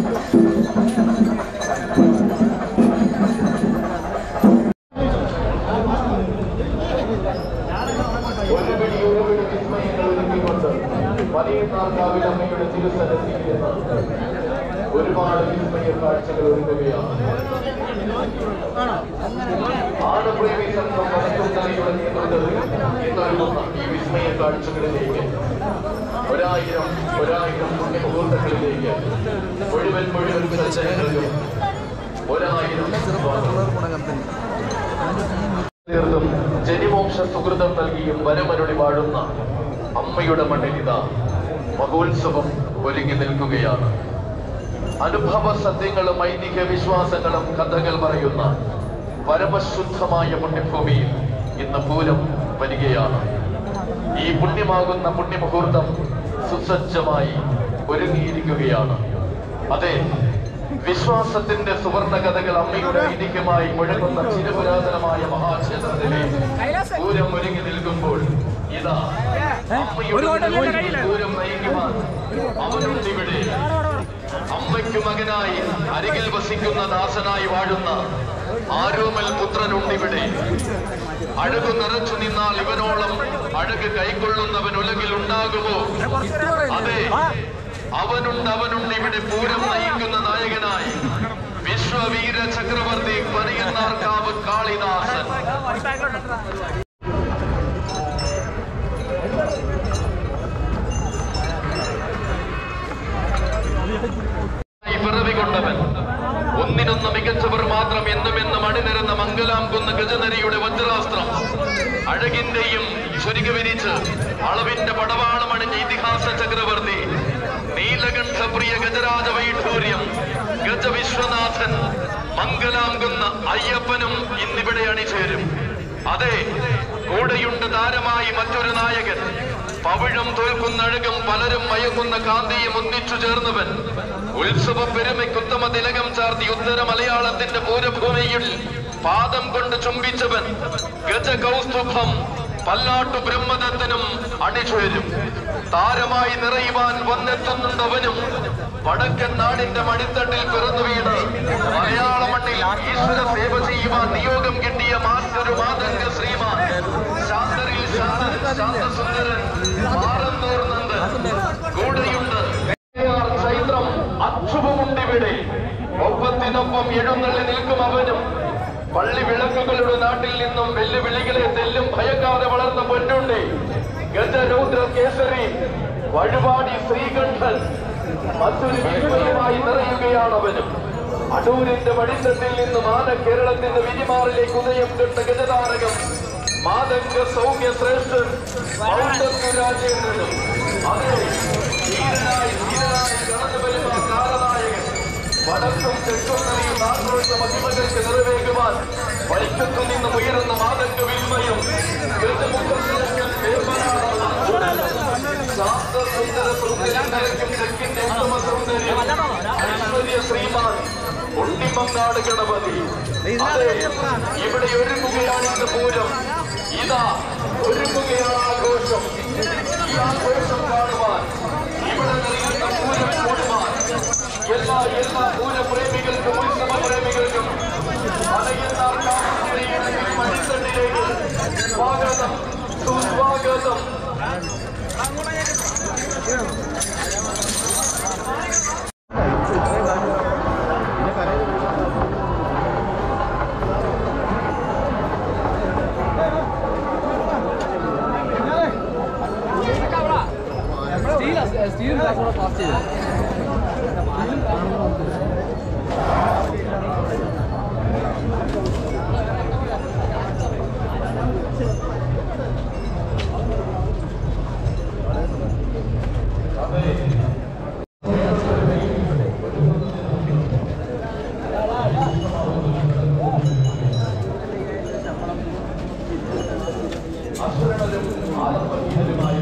ഒരു പിടി ഒരു പിടി വിസ്മയങ്ങൾ ഒരുക്കിക്കൊണ്ട് വലിയനാർക്കാവിൽ അമ്മയുടെ തിരുസനത്തിൽ നിന്ന് ഒരുപാട് വിസ്മയ കാഴ്ചകൾ ഒരുങ്ങുകയാണ് ആണപ്രേമി സംഘം വനത്തുന്നതിയുടെ നേതൃത്വത്തിൽ ഇന്നൊരുങ്ങുന്ന ഈ വിസ്മയ കാഴ്ചകളിലേക്ക് ഒരായിരം ഒരായിരം പുണ്യമുഹൂർത്തങ്ങളിലേക്ക് മുഴുവൻ മുഴുവൻ സജ്ജനങ്ങൾക്കും ഒരായിരം തീർത്തും ജനിമോക്ഷ സുഹൃതം നൽകിയും വരമരുളി വാഴുന്ന അമ്മയുടെ മണ്ണിലിത മഹോത്സവം ഒരുങ്ങി നിൽക്കുകയാണ് അനുഭവ സത്യങ്ങളും ഐതിഹ്യ വിശ്വാസങ്ങളും കഥകൾ പറയുന്ന പരമശുദ്ധമായ പുണ്യഭൂമിയിൽ ഇന്ന് പൂരം വരികയാണ് ഈ പുണ്യമാകുന്ന പുണ്യമുഹൂർത്തം സുസജ്ജമായി ഒരുങ്ങിയിരിക്കുകയാണ് അതെ വിശ്വാസത്തിന്റെ സുവർണ കഥകൾ അമ്മയുടെ ഐതിഹ്യമായി മുഴങ്ങുന്ന ചിരപുരാതനമായ മഹാക്ഷേത്രത്തിലെ പൂരം ഒരുങ്ങി നിൽക്കുമ്പോൾ ഇതാ അമ്മയുടെ മുന്നിൽ പൂരം നയിക്കുവാൻ അവനുണ്ട് ഇവിടെ അമ്മയ്ക്കു മകനായി അരികിൽ വസിക്കുന്ന ദാസനായി വാഴുന്ന ആരോമൽ പുത്രനുണ്ടിവിടെ അഴകു നിറച്ചു നിന്നാൽ ഇവനോളം അഴക് കൈക്കൊള്ളുന്നവൻ ഉലകിൽ ഉണ്ടാകുമോ അതെ അവനുണ്ട് അവനുണ്ട് ഇവിടെ പൂരം നയിക്കുന്ന നായകനായി വിശ്വവീര ചക്രവർത്തി പനിയന്നാർക്കാവ് കാളിദാസൻ ഈ പിറവി കൊണ്ടവൻ ഒന്നിനൊന്ന് മികച്ചവർ മാത്രം എന്നും എന്നും അണിനിരന്ന മംഗലാം കുന്ന ഗജനരിയുടെ വജ്രാസ്ത്രം അഴകിന്റെയും ചുരുക വിരിച്ച് അളവിന്റെ പടവാളം അണിഞ്ഞ ഇതിഹാസ ചക്രവർത്തി നീലകണ്ഠപ്രിയ ഗജരാജ വൈഢൂര്യം ഗജ വിശ്വനാഥൻ മംഗലാം കുന്ന അയ്യപ്പനും ഇന്നിവിടെ അണിചേരും അതെ കൂടെയുണ്ട് താരമായി മറ്റൊരു നായകൻ പവിഴം തോൽക്കുന്ന അഴകും പലരും മയങ്ങുന്ന കാന്തിയും ഒന്നിച്ചു ചേർന്നവൻ ഉത്സവ പെരുമയ്ക്കുത്തമ തിലകം ചാർത്തി ഉത്തര മലയാളത്തിന്റെ പൂരഭൂമിയിൽ പാദം കൊണ്ട് ചുംബിച്ചവൻ ഗജ കൗസ്തുഭം പല്ലാട്ടു ബ്രഹ്മദത്തനും അണിചേരും താരമായി നിറയുവാൻ വന്നെത്തുന്നുണ്ടവനും വടക്കൻ നാടിന്റെ മടിത്തട്ടിൽ പിറന്നു വീണ് മലയാള മണ്ണിൽ ഈശ്വര സേവ ചെയ്യുവാൻ നിയോഗം കിട്ടിയ മാസ്റ്റർ മാതംഗ ശ്രീമാൻ ശാന്തരിൽ ശാന്തൻ ശാന്തസുന്ദരൻ മാറന്നൂർ നന്ദൻ കൂടെയുണ്ട് ചൈത്രം അക്ഷുഭമുണ്ടിവിടെ ഒപ്പത്തിനൊപ്പം എഴുന്നള്ളി നിൽക്കും അവനും പള്ളി വിളക്കുകളുടെ നാട്ടിൽ നിന്നും വെല്ലുവിളികളെ തെല്ലും ഭയക്കാതെ വളർന്ന പൊന്നുണ്ടി ഗജരൗദ്ര കേസരി വഴിപാടി ശ്രീകണ്ഠൻ മറ്റൊരു വിസ്മയമായി നിറയുകയാണ് അവനും അടൂരിന്റെ വടിത്തട്ടിൽ നിന്ന് മാന കേരളത്തിന്റെ വിരിമാറിലേക്ക് ഉദയം കണ്ട ഗജതാരകം മാതംഗ സൗമ്യ ശ്രേഷ്ഠൻ മൗണ്ടത്തു രാജേന്ദ്രനും അതെ ധീരനായി ധീരനായി കടന്നു വരുന്ന കാലനായകൻ വടക്കും തെക്കും നിറയും ആക്രോശ മഹിമകൾക്ക് നിറവേകുവാൻ വൈക്കത്തു നിന്നും ഉയരുന്ന മാതംഗ വിൽമയും ഗജമുഖശ്രേഷ്ഠൻ വേമ്പനാട് അർജുനനും ശാസ്ത്രസുന്ദര സൗന്ദര്യത്തിലേക്കും തെക്കിന്റെ ഉത്തമ സൗന്ദര്യം ഐശ്വര്യ ശ്രീമാൻ ഉണ്ണിമങ്ങാട് ഗണപതി അതെ ഇവിടെ ഒരുങ്ങുകയാണ് ഇന്ന് പൂരം ഇതാ ഒരുങ്ങുകയാണ് ആഘോഷം ഈ ആഘോഷം കാണുവാൻ ഇവിടെ നിറയുന്ന പൂരം കൂടുവാൻ എല്ലാ എല്ലാ പൂരപ്രേമികൾക്കും ഉത്സവ പ്രേമികൾക്കും അണയുന്ന മണിത്തണ്ടിലേക്ക് സ്വാഗതം സുസ്വാഗതം സ്റ്റീൽ കൂടെ ഫാസ്റ്റ് ചെയ്തു അസുരനും ആലംബഹീനരുമായ